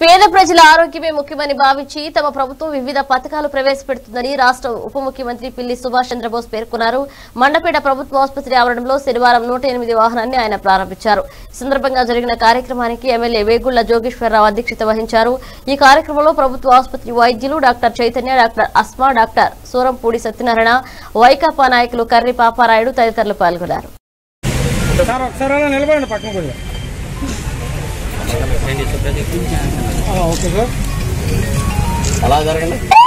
పేద ప్రజల ఆరోగ్యమే ముఖ్యమని భావించి తమ ప్రభుత్వం వివిధ పథకాలు ప్రవేశపెడుతుందని రాష్ట్ర ఉప ముఖ్యమంత్రి పిల్లి సుభాష్ చంద్రబోస్ పేర్కొన్నారు మండపేట ప్రభుత్వ ఆసుపత్రి ఆవరణలో శనివారం నూట ఎనిమిది వాహనాన్ని ఆయన ప్రారంభించారు ఈ సందర్భంగా జరిగిన కార్యక్రమానికి ఎమ్మెల్యే వేగుళ్ల జోగేశ్వరరావు అధ్యక్షత వహించారు ఈ కార్యక్రమంలో ప్రభుత్వ ఆసుపత్రి వైద్యులు doctor Chaitanya doctor Asma doctor Surampudi Satyanarayana Vaikapa నాయకులు కర్రి పాపారాయుడు తదితరులు పాల్గొన్నారు సార్ ఒకసారి అలా నిలబడండి పక్కన కొద్దిగా ఆ, ఓకే సార్ అలా జరగండి